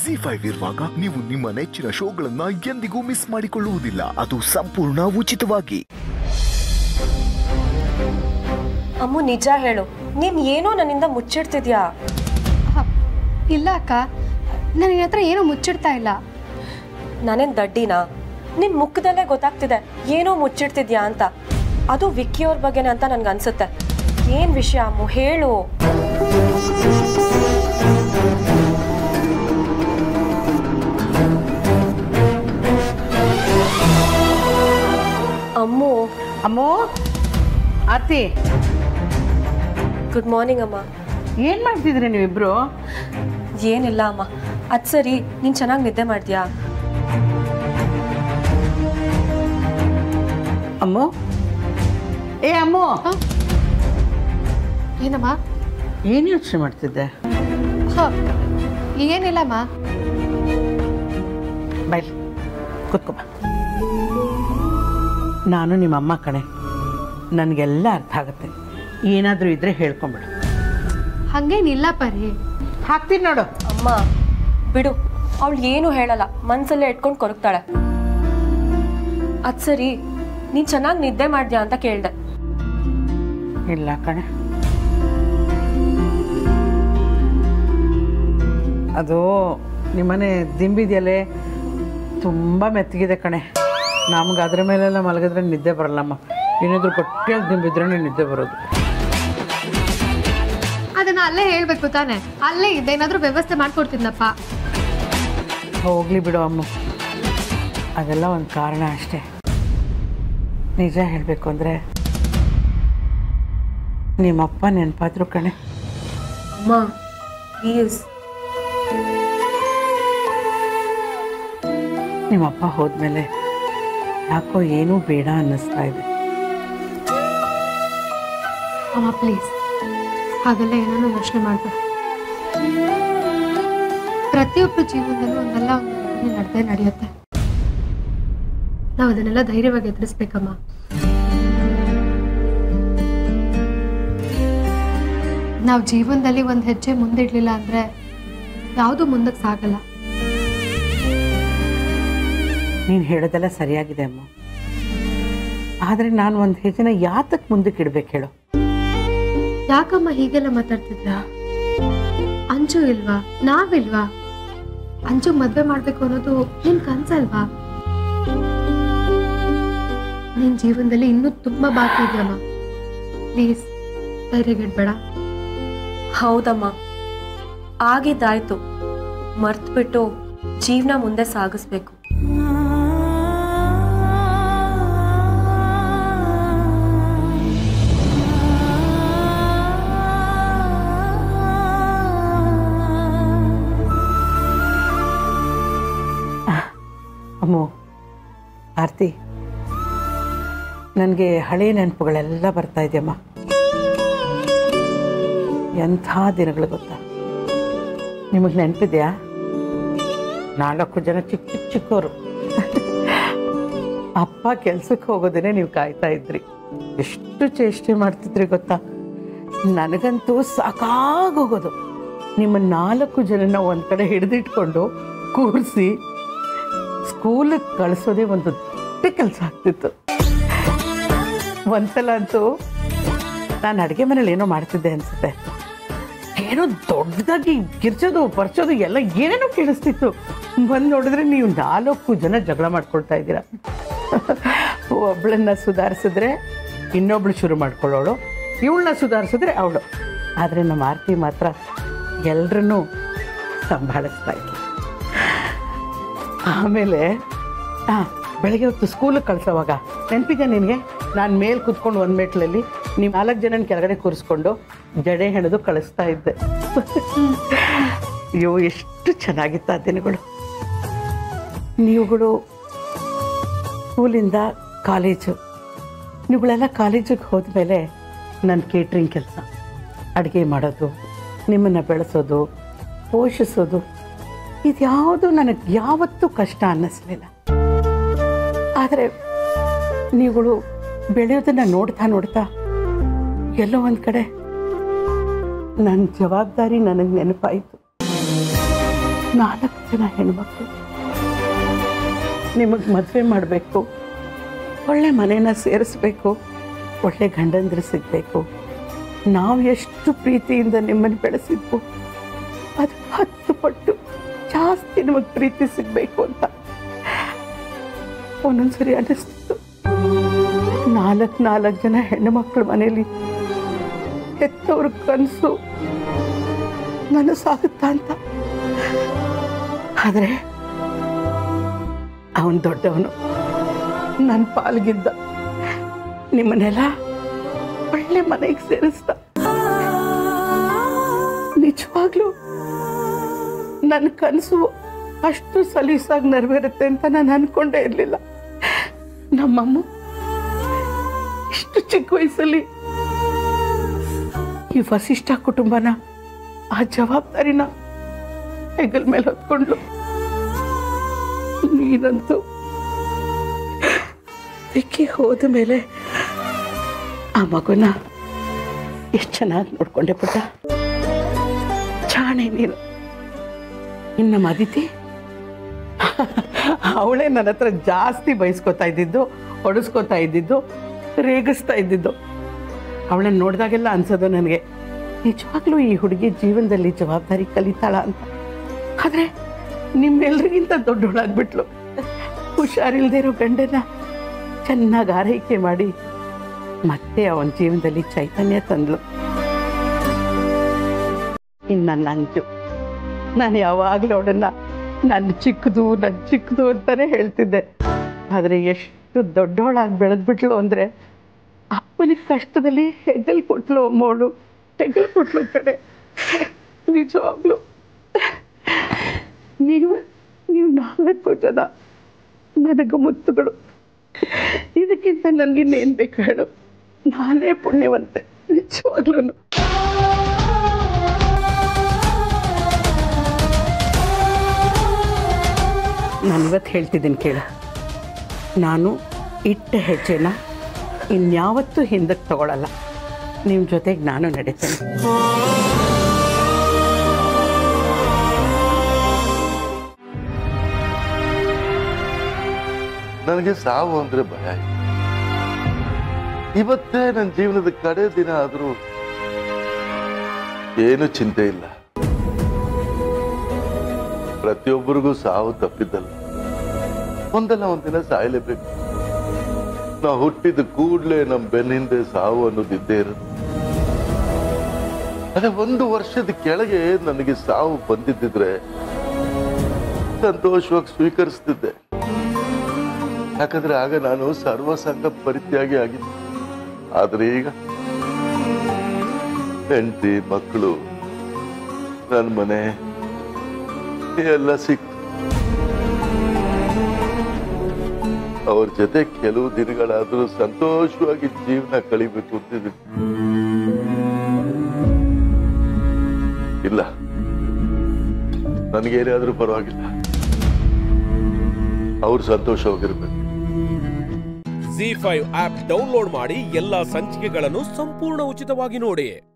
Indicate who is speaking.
Speaker 1: G five ಇರುವಾಗ ನೀವು ನಿಮ್ಮ ನೆಚ್ಚಿನ ಶೋಗಳನ್ನ ಎಂದಿಗೂ ಮಿಸ್ ಮಾಡಿಕೊಳ್ಳುವುದಿಲ್ಲ ಅದು ಸಂಪೂರ್ಣ ಉಚಿತವಾಗಿ
Speaker 2: ಅಮ್ಮು ನಿಜ ಹೇಳು ನೀನ್ ಏನೋ ನನ್ನಿಂದ ಮುಚ್ಚಿಡ್ತಿದ್ಯಾ
Speaker 3: ಹ, ಇಲ್ಲ ಅಕ್ಕ ನಾನು ನಿನ್ನ ಹತ್ರ ಏನೂ ಮುಚ್ಚಿಡ್ತಾ ಇಲ್ಲ
Speaker 2: ನಾನೇನ್ ದಡ್ಡಿನಾ ನಿನ್ ಮುಖದಲ್ಲೇ ಗೊತ್ತಾಗ್ತಿದೆ ಏನೋ ಮುಚ್ಚಿಡ್ತಿದ್ಯಾ ಅಂತ ಅದು ವಿಕ್ಕಿ ಅವ್ರ ಬಗ್ಗೆನೇ ಅಂತ ನನ್ಗೆ ಅನ್ಸುತ್ತೆ ಏನ್ ವಿಷಯ ಅಮ್ಮು ಹೇಳು ಅಮ್ಮು
Speaker 4: ಅಮ್ಮೋ ಆತಿ
Speaker 2: ಗುಡ್ ಮಾರ್ನಿಂಗ್ ಅಮ್ಮ
Speaker 4: ಏನ್ ಮಾಡ್ತಿದ್ರಿ ನೀವಿಬ್ರು
Speaker 2: ಏನಿಲ್ಲ ಅಮ್ಮ ಅದ್ ಸರಿ ನೀನ್ ಚೆನ್ನಾಗಿ ನಿದ್ದೆ ಮಾಡ್ತೀಯಾ
Speaker 4: ಅಮ್ಮು ಏ ಅಮ್ಮು
Speaker 3: ಏನಮ್ಮ
Speaker 4: ಏನ್ ಯೋಚನೆ ಮಾಡ್ತಿದ್ದೆ
Speaker 3: ಹ ಏನಿಲ್ಲಮ್ಮ
Speaker 4: ಬೈ ಕೂತ್ಕೊ ಬಾ ನಾನು ನಿಮ್ಮ ಅಮ್ಮ ಕಣೆ ನನಗೆಲ್ಲ ಅರ್ಥ ಆಗುತ್ತೆ ಏನಾದರೂ ಇದ್ರೆ ಹೇಳ್ಕೊಂಬಿಡು
Speaker 3: ಹಂಗೇನಿಲ್ಲ ಪರಿ
Speaker 4: ಹಾಕ್ತೀನಿ ನೋಡು
Speaker 2: ಅಮ್ಮ ಬಿಡು ಅವಳು ಏನು ಹೇಳಲ್ಲ ಮನ್ಸಲ್ಲೇ ಇಟ್ಕೊಂಡು ಕೊರಗ್ತಾಳೆ ಅದ್ ಸರಿ ನೀನ್ ಚೆನ್ನಾಗಿ ನಿದ್ದೆ ಮಾಡ್ದ್ಯಾ ಅಂತ ಕೇಳ್ದೆ
Speaker 4: ಇಲ್ಲ ಕಣೆ ಅದು ನಿಮ್ಮನೆ ದಿಂಬಿದೆಯಲ್ಲೇ ತುಂಬ ಮೆತ್ತಗಿದೆ ಕಣೆ ನಮ್ಗೆ ಅದ್ರ ಮೇಲೆಲ್ಲ ಮಲಗಿದ್ರೆ ನಿದ್ದೆ ಬರಲ್ಲಮ್ಮ ಏನಾದರೂ ಗಟ್ಟಿಯಾಗಿ ದಿಂಬಿದ್ರೆ ನಿದ್ದೆ ಬರೋದು
Speaker 3: ಅದನ್ನ ಅಲ್ಲೇ ಹೇಳ್ಬೇಕು ತಾನೆ ಅಲ್ಲೇ ಇದ್ದೆ ಏನಾದ್ರೂ ವ್ಯವಸ್ಥೆ ಮಾಡ್ಕೊಡ್ತೀನಪ್ಪ
Speaker 4: ಹೋಗ್ಲಿ ಬಿಡು ಅಮ್ಮ ಅದೆಲ್ಲ ಒಂದು ಕಾರಣ ಅಷ್ಟೇ ನಿಜ ಹೇಳಬೇಕು ಅಂದರೆ ನಿಮ್ಮಪ್ಪ ನೆನಪಾದ್ರು ಕಣೆ
Speaker 2: ಅಮ್ಮ ಪ್ಲೀಸ್
Speaker 4: ನಿಮ್ಮಪ್ಪ ಹೋದ್ಮೇಲೆ ಯಾಕೋ ಏನೂ ಬೇಡ ಅನ್ನಿಸ್ತಾ ಇದೆ
Speaker 3: ಅಮ್ಮ ಪ್ಲೀಸ್ ಹಾಗೆಲ್ಲ ಏನೋ ಯೋಚನೆ ಮಾಡ್ಬೇಡ ಪ್ರತಿಯೊಬ್ಬರ ಜೀವನದಲ್ಲೂ ಒಂದಲ್ಲ ಒಂದು ಘಟನೆ ನಡೆದೇ ನಡೆಯುತ್ತೆ ನಾವು ಅದನ್ನೆಲ್ಲ ಧೈರ್ಯವಾಗಿ ಎದುರಿಸ್ಬೇಕಮ್ಮ ನಾವು ಜೀವನದಲ್ಲಿ ಒಂದು ಹೆಜ್ಜೆ ಮುಂದಿಡ್ಲಿಲ್ಲ ಅಂದ್ರೆ ಯಾವುದು ಮುಂದಕ್ಕೆ ಸಾಗಲ್ಲ
Speaker 4: ನೀನು ಹೇಳೋದೆಲ್ಲ ಸರಿಯಾಗಿದೆ ಅಮ್ಮ ಆದರೆ ನಾನು ಒಂದು ಹೆಜ್ಜೆನ ಯಾತಕ್ಕೆ ಮುಂದಕ್ಕೆ ಇಡ್ಬೇಕು ಹೇಳು
Speaker 3: ಯಾಕಮ್ಮ ಹೀಗೆಲ್ಲ ಮಾತಾಡ್ತಿದ್ರ ಅಂಜು ಇಲ್ವಾ ನಾವಿಲ್ವಾ ಅಂಜು ಮದ್ವೆ ಮಾಡ್ಬೇಕು ಅನ್ನೋದು ನಿನ್ ಕನ್ಸಲ್ವಾ ನಿನ್ ಜೀವನದಲ್ಲಿ ಇನ್ನೂ ತುಂಬಾ ಬಾಕಿ ಇದೆಯಮ್ಮ ಪ್ಲೀಸ್ ಧೈರ್ಯಗೆಡ್ಬೇಡ
Speaker 2: ಹೌದಮ್ಮ ಆಗಿದ್ದಾಯ್ತು ಮರ್ತ್ಬಿಟ್ಟು ಜೀವನ ಮುಂದೆ ಸಾಗಿಸ್ಬೇಕು
Speaker 4: ಅಮ್ಮು ಆರ್ತಿ ನನಗೆ ಹಳೆಯ ನೆನಪುಗಳೆಲ್ಲ ಬರ್ತಾ ಇದೆಯಮ್ಮ ಎಂಥ ದಿನಗಳು ಗೊತ್ತಾ ನಿಮಗೆ ನೆನಪಿದೆಯಾ ನಾಲ್ಕು ಜನ ಚಿಕ್ಕ ಚಿಕ್ಕ ಚಿಕ್ಕವರು ಅಪ್ಪ ಕೆಲ್ಸಕ್ಕೆ ಹೋಗೋದೇನೆ ನೀವು ಕಾಯ್ತಾ ಇದ್ರಿ ಎಷ್ಟು ಚೇಷ್ಟೆ ಮಾಡ್ತಿದ್ರಿ ಗೊತ್ತಾ ನನಗಂತೂ ಸಾಕಾಗೋಗೋದು ನಿಮ್ಮ ನಾಲ್ಕು ಜನನ ಒಂದು ಕಡೆ ಹಿಡಿದಿಟ್ಕೊಂಡು ಕೂರಿಸಿ ಸ್ಕೂಲಿಗೆ ಕಳಿಸೋದೇ ಒಂದು ದೊಡ್ಡ ಕೆಲಸ ಆಗ್ತಿತ್ತು ಒಂದ್ಸಲ ಅಂತೂ ನಾನು ಅಡುಗೆ ಮನೇಲಿ ಏನೋ ಮಾಡ್ತಿದ್ದೆ ಅನ್ಸುತ್ತೆ ಏನೋ ದೊಡ್ಡದಾಗಿ ಗಿರ್ಚೋದು ಪರ್ಚೋದು ಎಲ್ಲ ಏನೇನೋ ಕೇಳಿಸ್ತಿತ್ತು ಬಂದು ನೋಡಿದ್ರೆ ನೀವು ನಾಲ್ಕು ಜನ ಜಗಳ ಮಾಡ್ಕೊಳ್ತಾ ಇದ್ದೀರಾ ಒಬ್ಳನ್ನ ಸುಧಾರಿಸಿದ್ರೆ ಇನ್ನೊಬ್ಳು ಶುರು ಮಾಡ್ಕೊಳ್ಳೋಳು ಇವಳನ್ನ ಸುಧಾರಿಸಿದ್ರೆ ಅವಳು ಆದರೆ ನಮ್ಮ ಆರ್ತಿ ಮಾತ್ರ ಎಲ್ರನ್ನೂ ಸಂಭಾಳಿಸ್ತಾ ಇದ್ಲು ಆಮೇಲೆ ಹಾಂ ಬೆಳಗ್ಗೆ ಹೊತ್ತು ಸ್ಕೂಲಿಗೆ ಕಳ್ಸೋವಾಗ ನೆನಪಿದೆ ನಿನಗೆ ನಾನು ಮೇಲೆ ಕೂತ್ಕೊಂಡು ಒಂದು ಮೆಟ್ಲಲ್ಲಿ ನೀವು ನಾಲ್ಕು ಜನನ ಕೆಳಗಡೆ ಕೂರಿಸ್ಕೊಂಡು ಜಡೆ ಹೆಣೆದು ಕಳಿಸ್ತಾ ಇದ್ದೆ ಅಯ್ಯೋ ಎಷ್ಟು ಚೆನ್ನಾಗಿತ್ತು ಆ ದಿನಗಳು ನೀವುಗಳು ಸ್ಕೂಲಿಂದ ಕಾಲೇಜು ನೀವುಗಳೆಲ್ಲ ಕಾಲೇಜಿಗೆ ಹೋದ್ಮೇಲೆ ನನ್ನ ಕೇಟ್ರಿಂಗ್ ಕೆಲಸ ಅಡುಗೆ ಮಾಡೋದು ನಿಮ್ಮನ್ನು ಬೆಳೆಸೋದು ಪೋಷಿಸೋದು ಇದ್ಯಾವುದು ನನಗೆ ಯಾವತ್ತೂ ಕಷ್ಟ ಅನ್ನಿಸ್ಲಿಲ್ಲ ಆದರೆ ನೀವುಗಳು ಬೆಳೆಯೋದನ್ನು ನೋಡ್ತಾ ನೋಡ್ತಾ ಎಲ್ಲೋ ಒಂದು ಕಡೆ ನನ್ನ ಜವಾಬ್ದಾರಿ ನನಗೆ ನೆನಪಾಯಿತು ನಾಲ್ಕು ಜನ ಹೆಣ್ಮಕ್ಳು ನಿಮಗೆ ಮದುವೆ ಮಾಡಬೇಕು ಒಳ್ಳೆ ಮನೇನ ಸೇರಿಸ್ಬೇಕು ಒಳ್ಳೆ ಗಂಡಂದ್ರೆ ಸಿಗಬೇಕು ನಾವು ಎಷ್ಟು ಪ್ರೀತಿಯಿಂದ ನಿಮ್ಮನ್ನು ಬೆಳೆಸಿದ್ವು ಅದು ಹತ್ತು ಪಟ್ಟು ಜಾಸ್ತಿ ನಿಮಗೆ ಪ್ರೀತಿ ಸಿಗಬೇಕು ಅಂತ ಒಂದೊಂದ್ಸರಿ ಅನ್ನಿಸ್ತಿತ್ತು ನಾಲ್ಕು ನಾಲ್ಕು ಜನ ಹೆಣ್ಣು ಮಕ್ಕಳ ಮನೇಲಿ ಹೆತ್ತವ್ರ ಕನಸು ನನಸಾಗುತ್ತಾ ಅಂತ ಆದರೆ ಅವನು ದೊಡ್ಡವನು ನನ್ನ ಪಾಲ್ಗಿದ್ದ ನಿಮ್ಮನ್ನೆಲ್ಲ ಒಳ್ಳೆ ಮನೆಗೆ ಸೇರಿಸ್ದ ನಿಜವಾಗ್ಲೂ ನನ್ನ ಕನಸು ಅಷ್ಟು ಸಲೀಸಾಗಿ ನೆರವೇರುತ್ತೆ ಅಂತ ನಾನು ಅನ್ಕೊಂಡೇ ಇರಲಿಲ್ಲ ನಮ್ಮಮ್ಮ ಇಷ್ಟು ಚಿಕ್ಕ ವಯಸ್ಸಲ್ಲಿ ಈ ವಸಿಷ್ಠ ಕುಟುಂಬನ ಆ ಜವಾಬ್ದಾರಿನ ಹೆಗಲ್ ಮೇಲೆ ಹೊತ್ಕೊಂಡ್ಲು ನೀನಂತೂ ವಿಕ್ಕಿ ಹೋದ ಮೇಲೆ ಆ ಮಗುನ ಎಷ್ಟು ಚೆನ್ನಾಗಿ ನೋಡ್ಕೊಂಡೆ ಪುಟ್ಟ ಚಾಣೆ ನೀನು ಇನ್ನು ಮದಿತಿ ಅವಳೇ ನನ್ನ ಹತ್ರ ಜಾಸ್ತಿ ಬಯಸ್ಕೊತಾ ಇದ್ದಿದ್ದು ಹೊಡೆಸ್ಕೊತಾ ಇದ್ದಿದ್ದು ರೇಗಿಸ್ತಾ ಇದ್ದಿದ್ದು ಅವಳನ್ನ ನೋಡಿದಾಗೆಲ್ಲ ಅನ್ಸೋದು ನನಗೆ ನಿಜವಾಗ್ಲೂ ಈ ಹುಡುಗಿ ಜೀವನದಲ್ಲಿ ಜವಾಬ್ದಾರಿ ಕಲಿತಾಳ ಅಂತ ಆದರೆ ನಿಮ್ಮೆಲ್ರಿಗಿಂತ ದೊಡ್ಡವಳಾಗ್ಬಿಟ್ಲು ಹುಷಾರಿಲ್ದೇ ಇರೋ ಗಂಡನ ಚೆನ್ನಾಗಿ ಆರೈಕೆ ಮಾಡಿ ಮತ್ತೆ ಅವನ ಜೀವನದಲ್ಲಿ ಚೈತನ್ಯ ತಂದ್ಲು ಇನ್ನು ನನ್ನ ಅಂಜು ನಾನು ಯಾವಾಗಲೂ ಅವಳನ್ನ ನನ್ನ ಚಿಕ್ಕದು ನನ್ನ ಚಿಕ್ಕದು ಅಂತಾನೆ ಹೇಳ್ತಿದ್ದೆ ಆದರೆ ಎಷ್ಟು ದೊಡ್ಡವಳಾಗಿ ಬೆಳೆದ್ಬಿಟ್ಲು ಅಂದರೆ ಅಪ್ಪನಿಗೆ ಕಷ್ಟದಲ್ಲಿ ಹೆಗಲ್ ಕೊಟ್ಲು ಅಮ್ಮವಳು ಹೆಗಲ್ ಕೊಟ್ಲು ಕಡೆ ನಿಜವಾಗ್ಲು ನೀವು ನೀವು ನಾಲ್ಕು ಜನ ನನಗೆ ಮುತ್ತುಗಳು ಇದಕ್ಕಿಂತ ನನಗಿನ್ನೇನು ಬೇಕು ಹೇಳು ನಾನೇ ಪುಣ್ಯವಂತೆ ನಿಜವಾಗ್ಲೂ ನಾನು ಇವತ್ತು ಹೇಳ್ತಿದ್ದೀನಿ ಕೇಳ ನಾನು ಇಟ್ಟ ಹೆಜ್ಜೆನ ಇನ್ಯಾವತ್ತೂ ಹಿಂದಕ್ಕೆ ತಗೊಳ್ಳಲ್ಲ ನಿಮ್ಮ ಜೊತೆಗೆ ನಾನು ನಡೀತೇನೆ
Speaker 5: ನನಗೆ ಸಾವು ಅಂದ್ರೆ ಭಯ ಇದೆ. ಇವತ್ತೇ ನನ್ನ ಜೀವನದ ಕಡೆ ದಿನ ಆದ್ರೂ ಏನು ಚಿಂತೆ ಇಲ್ಲ ಪ್ರತಿಯೊಬ್ಬರಿಗೂ ಸಾವು ತಪ್ಪಿದ್ದಲ್ಲ ಒಂದಲ್ಲ ಒಂದಿನ ಸಾಯಲೇಬೇಕು ನಾವು ಹುಟ್ಟಿದ ಕೂಡ್ಲೆ ನಮ್ಮ ಬೆನ್ನಿಂದೆ ಸಾವು ಅನ್ನೋದಿದ್ದೇ ಇರುತ್ತೆ ಅದೇ ಒಂದು ವರ್ಷದ ಕೆಳಗೆ ನನಗೆ ಸಾವು ಬಂದಿದ್ದಿದ್ರೆ ಸಂತೋಷವಾಗಿ ಸ್ವೀಕರಿಸ್ತಿದ್ದೆ ಯಾಕಂದ್ರೆ ಆಗ ನಾನು ಸರ್ವಸಂಗ ಪರಿತ್ಯಾಗಿ ಆಗಿದ್ದೆ ಆದ್ರೆ ಈಗ ಹೆಂಡತಿ ಮಕ್ಕಳು ನನ್ನ ಮನೆ ಎಲ್ಲ ಸಿಕ್ತು ಅವ್ರ ಜೊತೆ ಕೆಲವು ದಿನಗಳಾದ್ರೂ ಸಂತೋಷವಾಗಿ ಜೀವನ ಕಳಿಬೇಕು ಅಂತಿದ್ದೀನಿ ಇಲ್ಲ ನನಗೇನಾದ್ರೂ ಪರವಾಗಿಲ್ಲ ಅವ್ರು ಸಂತೋಷವಾಗಿರ್ಬೇಕು
Speaker 6: ಜಿ ಫೈವ್ ಆಪ್ ಡೌನ್ಲೋಡ್ ಮಾಡಿ ಎಲ್ಲಾ ಸಂಚಿಕೆಗಳನ್ನು ಸಂಪೂರ್ಣ ಉಚಿತವಾಗಿ ನೋಡಿ